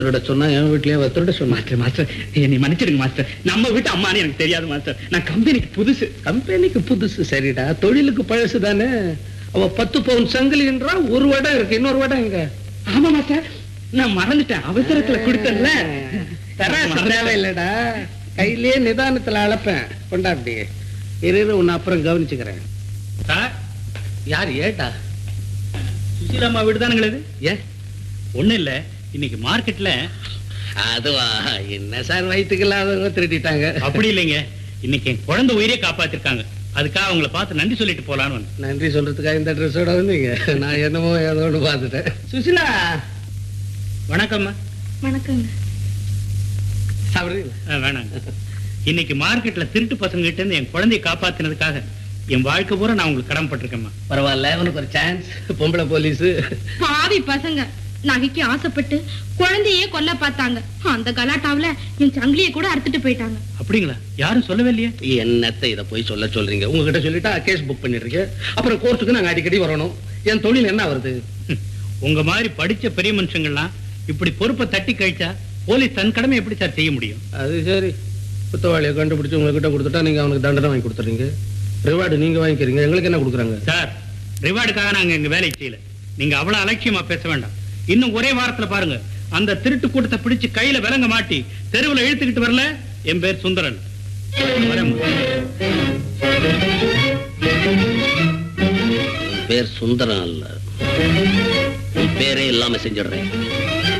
திருட சொன்னா என் வீட்லயே அவ திருட சொன்னா மாஸ்டர் மாஸ்டர் என்னை மன்னிச்சிடுங்க மாஸ்டர் நம்ம வீட்டு அம்மானு எனக்கு தெரியாது மாஸ்டர் நான் கம்பெனிக்கு புதுசு கம்பெனிக்கு புதுசு சரிடா தொழிலுக்கு பழசு தானே அவ பத்து பவுன் சங்கிலின்றா ஒரு வடம் இருக்கு இன்னொரு வடம் எங்க ஆமா மாஸ்டர் நான் மறந்துட்டேன் அவசரத்துல கொடுத்தேன்ல தராசு தேவையில்லடா கையிலேயே நிதானத்துல அளப்பேன் கொண்டாடி இரு இரு, உன்னை அப்புறம் கவனிச்சுக்கிறேன் சார் யார் ஏட்டா சுசீலாம்மா வீடு தானுங்களே இது ஏன் ஒண்ணும் இல்ல இன்னைக்கு மார்க்கெட்ல அதுவா என்ன சார் வயிற்றுக்கு இல்லாதவங்க திருடிட்டாங்க அப்படி இல்லைங்க இன்னைக்கு என் குழந்தை உயிரே காப்பாத்திருக்காங்க அதுக்காக அவங்கள பார்த்து நன்றி சொல்லிட்டு போலான்னு வந்தேன். நன்றி சொல்றதுக்காக இந்த ட்ரெஸ்ஸோட வந்தீங்க நான் என்னமோ ஏதோ ஒன்று பார்த்துட்டேன் சுசிலா வணக்கம்மா வணக்கங்க சாப்பிடுறீங்களா ஆ, வேணாங்க இன்னைக்கு மார்க்கெட்ல திருட்டு பசங்க கிட்ட இருந்து என் குழந்தையை காப்பாத்தினதுக்காக என் வாழ்க்கை பூரா நான் உங்களுக்கு கடமைப்பட்டிருக்கேம்மா பரவாயில்ல உனக்கு ஒரு சான்ஸ் பொம்பளை போலீஸ் பாவி பசங்க நகைக்கு ஆசைப்பட்டு குழந்தையே கொல்ல பார்த்தாங்க அந்த கலாட்டாவுல என் சங்கிலிய கூட அறுத்துட்டு போயிட்டாங்க அப்படிங்களா யாரும் சொல்லவே இல்லையே என்னத்தை இதை போய் சொல்ல சொல்றீங்க உங்ககிட்ட சொல்லிட்டா கேஸ் புக் பண்ணிடுறீங்க அப்புறம் கோர்ட்டுக்கு நாங்க அடிக்கடி வரணும் என் தொழில் என்ன வருது ஹம், உங்க மாதிரி படிச்ச பெரிய மனுஷங்கள்லாம் இப்படி பொறுப்பை தட்டி கழிச்சா போலீஸ் தன் கடமை எப்படி சார் செய்ய முடியும் அது சரி குத்தவாளியை கண்டுபிடிச்சு உங்ககிட்ட கொடுத்துட்டா நீங்க அவனுக்கு தண்டனை வாங்கி கொடுத்துறீங்க ரிவார்டு நீங்க வாங்கிக்கிறீங்க எங்களுக்கு என்ன கொடுக்குறாங்க சார் ரிவார்டுக்காக நாங்க எங்க வேலையை செய்யல நீங்க அவ்வளவு அலட்சியமா பேச வேண்டாம் இன்னும் ஒரே வாரத்துல பாருங்க அந்த திருட்டு கூட்டத்தை பிடிச்சு கையில விலங்க மாட்டி தெருவுல இழுத்துக்கிட்டு வரல என் பேர் சுந்தரன் வரேம்மா. பேர் சுந்தரம் அல்ல உன் பேரே இல்லாம செஞ்சிடுறேன்